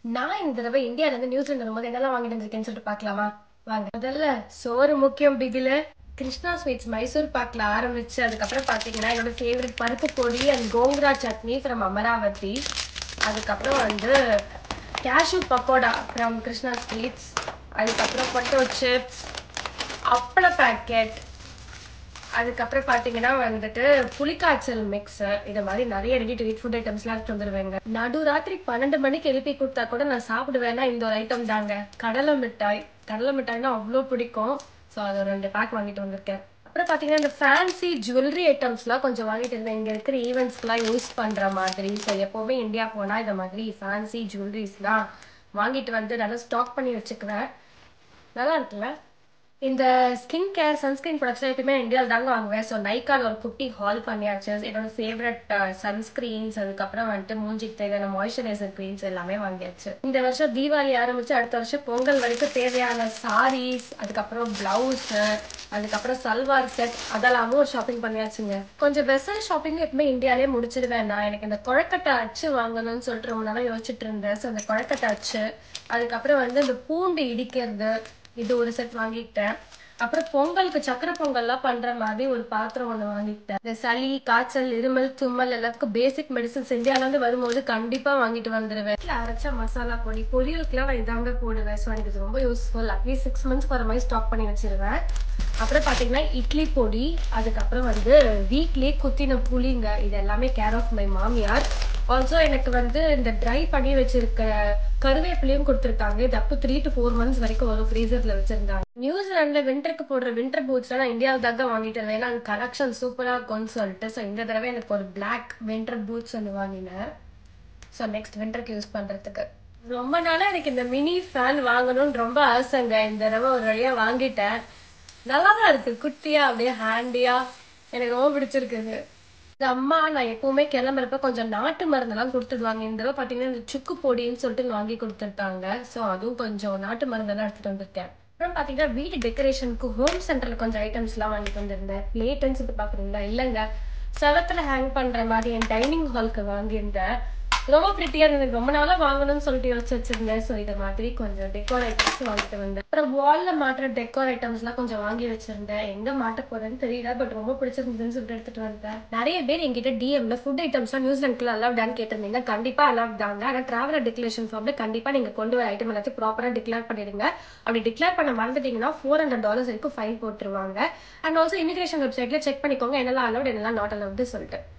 நான் இந்த தடவை இந்தியால இருந்து நியூசிலாந்து வரும்போது என்னெல்லாம் வாங்கிட்டு வந்திருக்கேன்னு சொல்லிட்டு பார்க்கலாமா வாங்க முதல்ல சோறு முக்கியம் பிகில கிருஷ்ணா ஸ்வீட்ஸ் மைசூர் பாக்ல ஆரம்பிச்சு அதுக்கப்புறம் பார்த்தீங்கன்னா என்னோட ஃபேவரட் பருப்பு பொடி அண்ட் கோங்கரா சட்னி ஃப்ரம் அமராவதி அதுக்கப்புறம் வந்து cashew pakoda from Krishna sweets அதுக்கப்புறம் பொட்டோ சிப்ஸ் அப்பள பேக்கெட் அதுக்கப்புறம் பார்த்தீங்கன்னா வந்துட்டு புளிக்காய்ச்சல் மிக்ஸ் இது மாதிரி நிறைய ரெடி டு eat ஃபுட் ஐட்டம்ஸ்லாம் எடுத்து வந்துருவேங்க நடு ராத்திரி பன்னெண்டு மணிக்கு எழுப்பி கொடுத்தா கூட நான் சாப்பிடுவேன்னா இந்த ஒரு ஐட்டம் தாங்க கடலை மிட்டாய் கடலை மிட்டாய்னா அவ்வளோ பிடிக்கும் ஸோ அது ஒரு ரெண்டு பேக் வாங்கிட்டு வந்திருக்கேன் அப்புறம் பார்த்தீங்கன்னா இந்த ஃபேன்சி ஜுவல்லரி ஐட்டம்ஸ்லாம் கொஞ்சம் வாங்கிட்டு இருந்தேன் இங்கே இருக்கிற ஈவெண்ட்ஸ்க்குலாம் யூஸ் பண்ணுற மாதிரி ஸோ எப்போவுமே இந்தியா போனால் இந்த மாதிரி ஃபேன்சி ஜுவல்லரிஸ்லாம் வாங்கிட்டு வந்து நல்லா ஸ்டாக் பண்ணி வச்சுக்குவேன் நல்லா இருக்குல்ல இந்த ஸ்கின் கேர் சன்ஸ்கிரீன் ப்ராடக்ட்ஸ் எப்பயுமே இந்தியாவில் தாங்க வாங்குவேன் ஸோ நைக்கால ஒரு குட்டி ஹால் பண்ணியாச்சு என்னோட ஃபேவரட் சன்ஸ்கிரீன்ஸ் அதுக்கப்புறம் வந்துட்டு மூஞ்சிக்கு தேவையான மாய்ஸ்சரைசர் க்ரீம்ஸ் எல்லாமே வாங்கியாச்சு இந்த வருஷம் தீபாவளி ஆரம்பிச்சு அடுத்த வருஷம் பொங்கல் வரைக்கும் தேவையான சாரீஸ் அதுக்கப்புறம் பிளவுஸ் அதுக்கப்புறம் சல்வார் செட் அதெல்லாமும் ஷாப்பிங் பண்ணியாச்சுங்க கொஞ்சம் வெசல் ஷாப்பிங் எப்பவுமே இந்தியாலே முடிச்சிடுவேன் நான் எனக்கு இந்த குழக்கட்டை அச்சு வாங்கணும்னு சொல்லிட்டு ரொம்ப நாளாக யோசிச்சுட்டு இருந்தேன் ஸோ அந்த குழக்கட்டை அச்சு அதுக்கப்புறம் வந்து இந்த பூண்டு இடிக்கிறது இது ஒரு செட் வாங்கிக்கிட்டேன் அப்புறம் பொங்கலுக்கு சக்கரை பொங்கல்லாம் பண்ற மாதிரி ஒரு பாத்திரம் ஒண்ணு வாங்கிக்கிட்டேன் இந்த சளி காய்ச்சல் இருமல் தும்மல் எல்லாத்துக்கும் பேசிக் மெடிசன்ஸ் இந்தியால இருந்து வரும்போது கண்டிப்பா வாங்கிட்டு வந்துடுவேன் வீட்டுல அரைச்ச மசாலா பொடி பொரியலுக்குலாம் நான் இதாங்க போடுவேன் ஸோ எனக்கு இது ரொம்ப யூஸ்ஃபுல் அட்லீஸ்ட் சிக்ஸ் மந்த்ஸ்க்கு வர மாதிரி ஸ்டாக் பண்ணி வச்சிருவேன் அப்புறம் பாத்தீங்கன்னா இட்லி பொடி அதுக்கப்புறம் வந்து வீக்லி குத்தின புளிங்க இது எல்லாமே கேர் ஆஃப் மை மாமியார் ஆல்சோ எனக்கு வந்து இந்த ட்ரை பண்ணி வச்சிருக்க கருவேப்பிலையும் கொடுத்துருக்காங்க இது up to three to four months வரைக்கும் வரும் ஃப்ரீசர்ல வச்சிருந்தாங்க நியூசிலாந்துல விண்டருக்கு போடுற விண்டர் பூட்ஸ் நான் இந்தியாவுக்கு தாங்க வாங்கிட்டு இருந்தேன் ஏன்னா கலெக்ஷன் சூப்பரா இருக்கும்னு சொல்லிட்டு ஸோ இந்த தடவை எனக்கு ஒரு பிளாக் விண்டர் பூட்ஸ் ஒன்று வாங்கினேன் ஸோ நெக்ஸ்ட் விண்டருக்கு யூஸ் பண்றதுக்கு ரொம்ப நாளா எனக்கு இந்த மினி ஃபேன் வாங்கணும்னு ரொம்ப ஆசைங்க இந்த தடவை ஒரு வழியா வாங்கிட்டேன் நல்லா தான் இருக்கு குட்டியா அப்படியே ஹேண்டியா எனக்கு ரொம்ப பிடிச்சிருக்குது இந்த அம்மா நான் எப்பவுமே கிளம்புறப்ப கொஞ்சம் நாட்டு மருந்தெல்லாம் கொடுத்துடுவாங்க இந்த தடவை பார்த்தீங்கன்னா இந்த சுக்கு பொடின்னு சொல்லிட்டு வாங்கி கொடுத்துருக்காங்க ஸோ அதுவும் கொஞ்சம் நாட்டு மருந்தெல்லாம் எடுத்துட்டு வந்திருக்கேன் அப்புறம் பார்த்தீங்கன்னா வீட்டு டெக்கரேஷனுக்கு ஹோம் சென்டர்ல கொஞ்சம் ஐட்டம்ஸ்லாம் வாங்கிட்டு வந்திருந்தேன் பிளேட்டுன்னு சொல்லி பார்க்குறீங்களா இல்லைங்க செவத்துல ஹேங் பண்ற மாதிரி என் டைனிங் ஹாலுக்கு வாங்கியிருந்தேன் ரொம்ப பிரிட்டியா இருந்தது ரொம்ப நாளா வாங்கணும்னு சொல்லிட்டு யோசிச்சு வச்சிருந்தேன் ஸோ இதை மாதிரி கொஞ்சம் டெக்கோர் ஐட்டம்ஸ் வாங்கிட்டு வந்தேன் அப்புறம் வால்ல மாட்டுற டெக்கோர் ஐட்டம்ஸ்லாம் கொஞ்சம் வாங்கி வச்சிருந்தேன் எங்க மாட்ட போறேன்னு தெரியல பட் ரொம்ப பிடிச்சிருந்ததுன்னு சொல்லிட்டு எடுத்துட்டு வந்தேன் நிறைய பேர் எங்கிட்ட டிஎம்ல ஃபுட் ஐட்டம்ஸ்லாம் நியூசிலாந்துக்குள்ள அலவுடான்னு கேட்டிருந்தீங்க கண்டிப்பா அலவுட் தாங்க ஆனால் டிராவலர் டிக்ளரேஷன் ஃபார்ம்ல கண்டிப்பா நீங்க கொண்டு வர ஐட்டம் எல்லாத்தையும் ப்ராப்பரா டிக்ளேர் பண்ணிடுங்க அப்படி டிக்ளேர் பண்ண மறந்துட்டீங்கன்னா ஃபோர் ஹண்ட்ரட் டாலர்ஸ் வரைக்கும் ஃபைன் போட்டுருவாங்க அண்ட் ஆல்சோ இமிகிரேஷன் வெப்சைட்ல செக் பண்ணிக்கோங்க என்னெல்லாம் அலவுட் என்னெல்லாம் நாட் அலவுட் சொல்லிட்டு